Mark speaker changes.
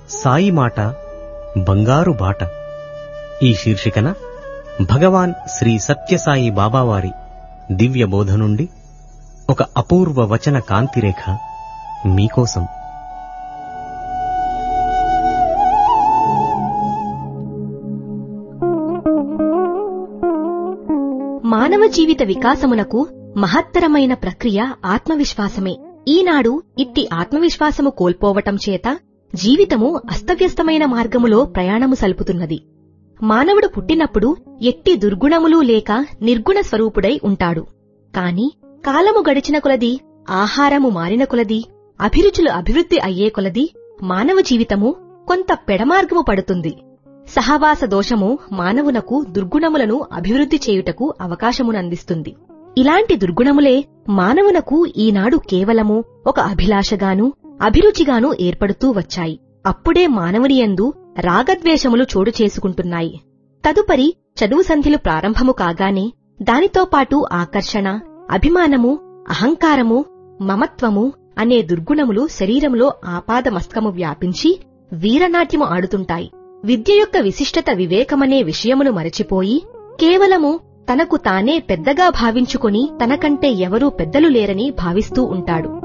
Speaker 1: సాయి మాట బంగారు బాట ఈ శీర్షికన భగవాన్ శ్రీ సత్యసాయి బాబావారి దివ్య బోధ నుండి ఒక అపూర్వ వచన కాంతిరేఖ మీకోసం
Speaker 2: మానవ జీవిత వికాసమునకు మహత్తరమైన ప్రక్రియ ఆత్మవిశ్వాసమే ఈనాడు ఇట్టి ఆత్మవిశ్వాసము కోల్పోవటం చేత జీవితము అస్తవ్యస్తమైన మార్గములో ప్రయాణము సలుపుతున్నది మానవుడు పుట్టినప్పుడు ఎట్టి దుర్గుణములు లేక నిర్గుణ స్వరూపుడై ఉంటాడు కాని కాలము గడిచిన కొలది ఆహారము మారిన కొలది అభిరుచులు అభివృద్ధి అయ్యే కొలది మానవ జీవితము కొంత పెడమార్గము పడుతుంది సహవాస దోషము మానవునకు దుర్గుణములను అభివృద్ధి చేయుటకు అవకాశమునందిస్తుంది ఇలాంటి దుర్గుణములే మానవునకు ఈనాడు కేవలము ఒక అభిలాషగాను అభిరుచిగాను ఏర్పడుతూ వచ్చాయి అప్పుడే మానవునియందు రాగద్వేషములు చోటు చేసుకుంటున్నాయి తదుపరి చదువు సంధ్యలు ప్రారంభము కాగానే దానితో పాటు ఆకర్షణ అభిమానము అహంకారము మమత్వము అనే దుర్గుణములు శరీరములో ఆపాదమస్తకము వ్యాపించి వీరనాట్యము ఆడుతుంటాయి విద్య యొక్క విశిష్టత వివేకమనే విషయమును మరచిపోయి కేవలము తనకు తానే పెద్దగా భావించుకొని తనకంటే ఎవరూ పెద్దలు లేరని భావిస్తూ ఉంటాడు